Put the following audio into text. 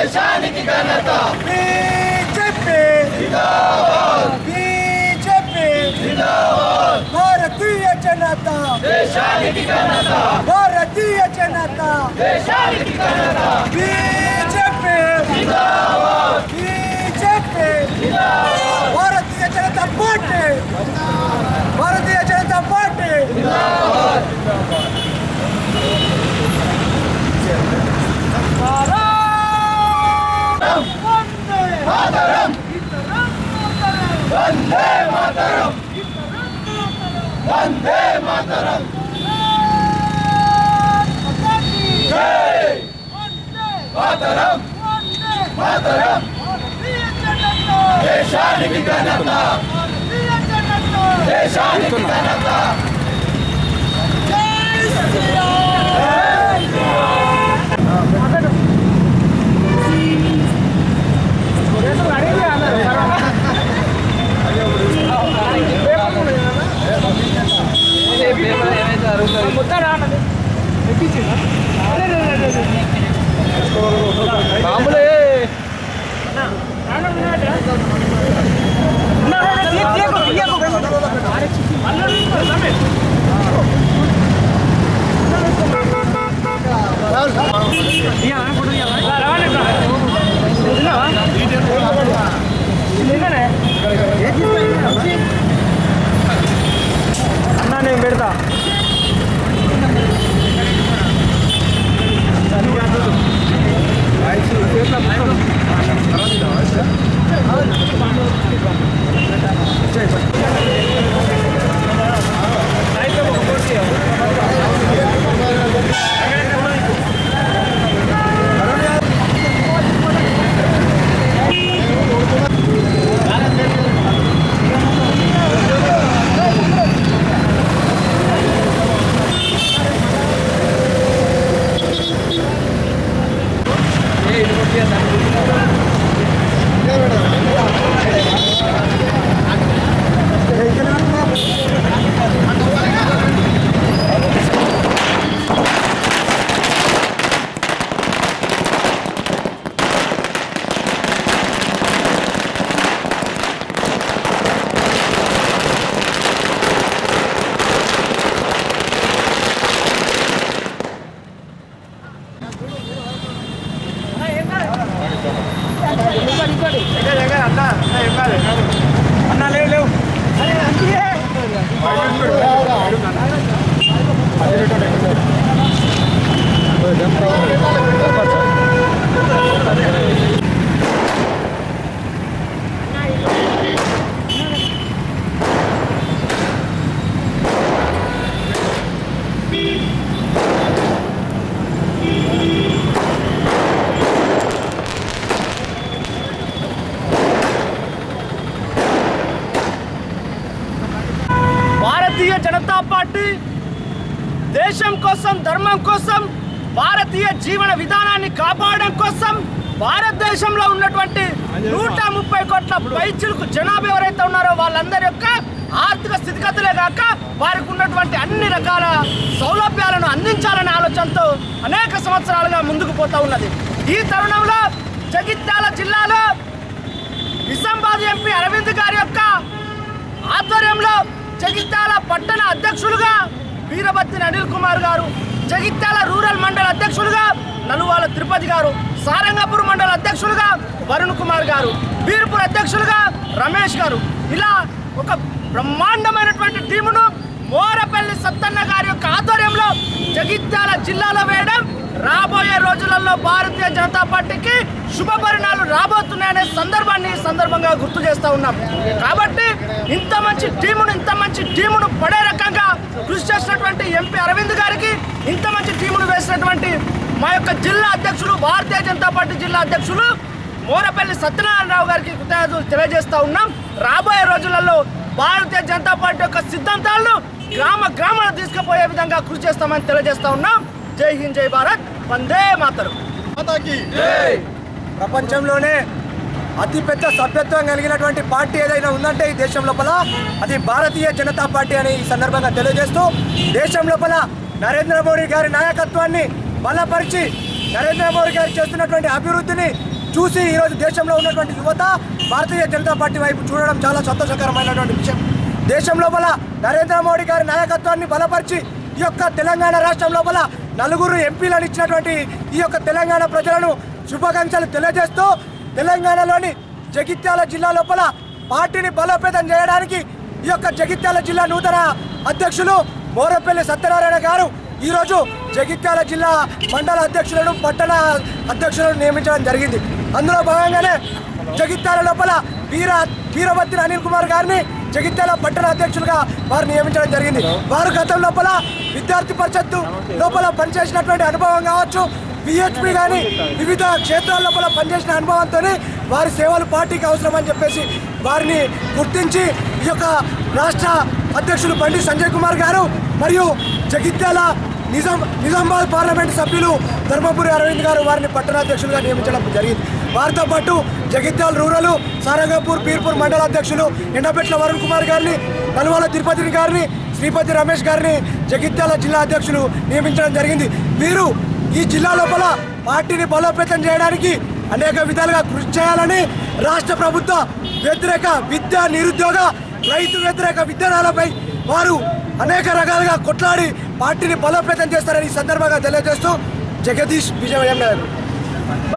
దేశానికి ఘనత BJP BJP Bharatiya Janata దేశానికి ఘనత భారతీయ జనతా దేశానికి ఘనత BJP BJP Bharatiya Janata party Bharatiya Janata party మాతరం వందే మాతరం వందే మాతరం జై మాతరం మాతరం దేశానికి ఘనత దేశానికి ఘనత అన్నా నేను పెడతా అన్నా లేవు లేవు భారతీయ జనతా పార్టీ దేశం కోసం ధర్మం కోసం భారతీయ జీవన విధానాన్ని కాపాడడం కోసం భారతదేశంలో ఉన్నటువంటి నూట ముప్పై కోట్ల పైచిలకు జనాభా ఎవరైతే ఉన్నారో వాళ్ళందరి యొక్క ఆర్థిక స్థితిగతులే కాక వారికి ఉన్నటువంటి అన్ని రకాల సౌలభ్యాలను అందించాలనే ఆలోచనతో అనేక సంవత్సరాలుగా ముందుకు పోతా ఉన్నది ఈ తరుణంలో జగిత్యాల జిల్లాలో నిజామాబాద్ ఎంపీ అరవింద్ గారి యొక్క ఆధ్వర్యంలో జగిత్యాల పట్టణ అధ్యక్షులుగా వీరభత్తిని అనిల్ కుమార్ గారు జగిత్యాల రూరల్ మండల అధ్యక్షులుగా నలువాల తిరుపతి గారు సారంగపూర్ మండల అధ్యక్షులుగా వరుణ్ కుమార్ గారు వీర్పూర్ అధ్యక్షులుగా రమేష్ గారు ఇలా ఒక బ్రహ్మాండమైనటువంటి టీమును మోరపల్లి సత్తన్న గారి యొక్క ఆధ్వర్యంలో జగిత్యాల జిల్లాలో వేయడం రాబోయే రోజులలో భారతీయ జనతా పార్టీకి శుభ పరిణామాలు రాబోతున్నాయనే సందర్భాన్ని ఈ సందర్భంగా గుర్తు చేస్తా ఉన్నాం కాబట్టి ఇంత మంచి టీమును ఇంత మంచి టీమును పడే రకంగా కృషి చేసినటువంటి ఎంపీ అరవింద్ గారికి ఇంత మంచి టీమును వేసినటువంటి మా యొక్క జిల్లా అధ్యక్షులు భారతీయ జనతా పార్టీ జిల్లా అధ్యక్షులు మోరపల్లి సత్యనారాయణరావు గారికి కృతజ్ఞతలు తెలియజేస్తా ఉన్నాం రాబోయే రోజులలో భారతీయ జనతా పార్టీ యొక్క సిద్ధాంతాలను గ్రామ గ్రామాలు తీసుకుపోయే విధంగా కృషి చేస్తామని తెలియజేస్తా ఉన్నాం జై హింద్ జై భారత్ వందే మాతరం ప్రపంచంలోనే అతిపెద్ద సభ్యత్వం కలిగినటువంటి పార్టీ ఏదైనా ఉందంటే ఈ దేశం లోపల అది భారతీయ జనతా పార్టీ అని ఈ సందర్భంగా తెలియజేస్తూ దేశం లోపల నరేంద్ర మోడీ గారి నాయకత్వాన్ని బలపరిచి నరేంద్ర మోడీ గారు చేస్తున్నటువంటి అభివృద్ధిని చూసి ఈరోజు దేశంలో ఉన్నటువంటి యువత భారతీయ జనతా పార్టీ వైపు చూడడం చాలా సంతోషకరమైనటువంటి విషయం దేశం లోపల నరేంద్ర మోడీ గారి నాయకత్వాన్ని బలపరిచి ఈ యొక్క తెలంగాణ రాష్ట్రం లోపల నలుగురు ఎంపీలను ఇచ్చినటువంటి ఈ యొక్క తెలంగాణ ప్రజలను శుభాకాంక్షలు తెలియజేస్తూ తెలంగాణలోని జగిత్యాల జిల్లా లోపల పార్టీని బలోపేతం చేయడానికి ఈ యొక్క జగిత్యాల జిల్లా నూతన అధ్యక్షులు మోరపల్లి సత్యనారాయణ గారు ఈరోజు జగిత్యాల జిల్లా మండల అధ్యక్షులను పట్టణ అధ్యక్షులను నియమించడం జరిగింది అందులో భాగంగానే జగిత్యాల లోపల వీర వీరభద్రి అనిల్ కుమార్ గారిని జగిత్యాల పట్టణ అధ్యక్షులుగా వారు నియమించడం జరిగింది వారు గతం లోపల విద్యార్థి పరిషత్తు లోపల పనిచేసినటువంటి అనుభవం కావచ్చు పిహెచ్పి కానీ వివిధ క్షేత్రాల లోపల పనిచేసిన అనుభవంతో వారి సేవలు పార్టీకి అవసరం అని చెప్పేసి వారిని గుర్తించి ఈ యొక్క రాష్ట్ర అధ్యక్షులు బండి సంజయ్ కుమార్ గారు మరియు జగిత్యాల నిజాం నిజామాబాద్ పార్లమెంట్ సభ్యులు ధర్మపురి అరవింద్ గారు వారిని పట్టణాధ్యక్షులుగా నియమించడం జరిగింది వారితో పాటు జగిత్యాల రూరల్ సారంగపూర్ పీర్పూర్ మండల అధ్యక్షులు ఎండపెట్ల వరుణ్ కుమార్ గారిని నల్వాల తిరుపతి గారిని శ్రీపతి రమేష్ గారిని జగిత్యాల జిల్లా అధ్యక్షులు నియమించడం జరిగింది వీరు ఈ జిల్లా లోపల పార్టీని బలోపేతం చేయడానికి అనేక విధాలుగా కృషి చేయాలని రాష్ట్ర ప్రభుత్వ వ్యతిరేక విద్య నిరుద్యోగ రైతు వ్యతిరేక విధానాలపై వారు అనేక రకాలుగా కొట్లాడి పార్టీని బలోపేతం చేస్తారని ఈ సందర్భంగా తెలియజేస్తూ జగదీష్ విజయ్ నాయక్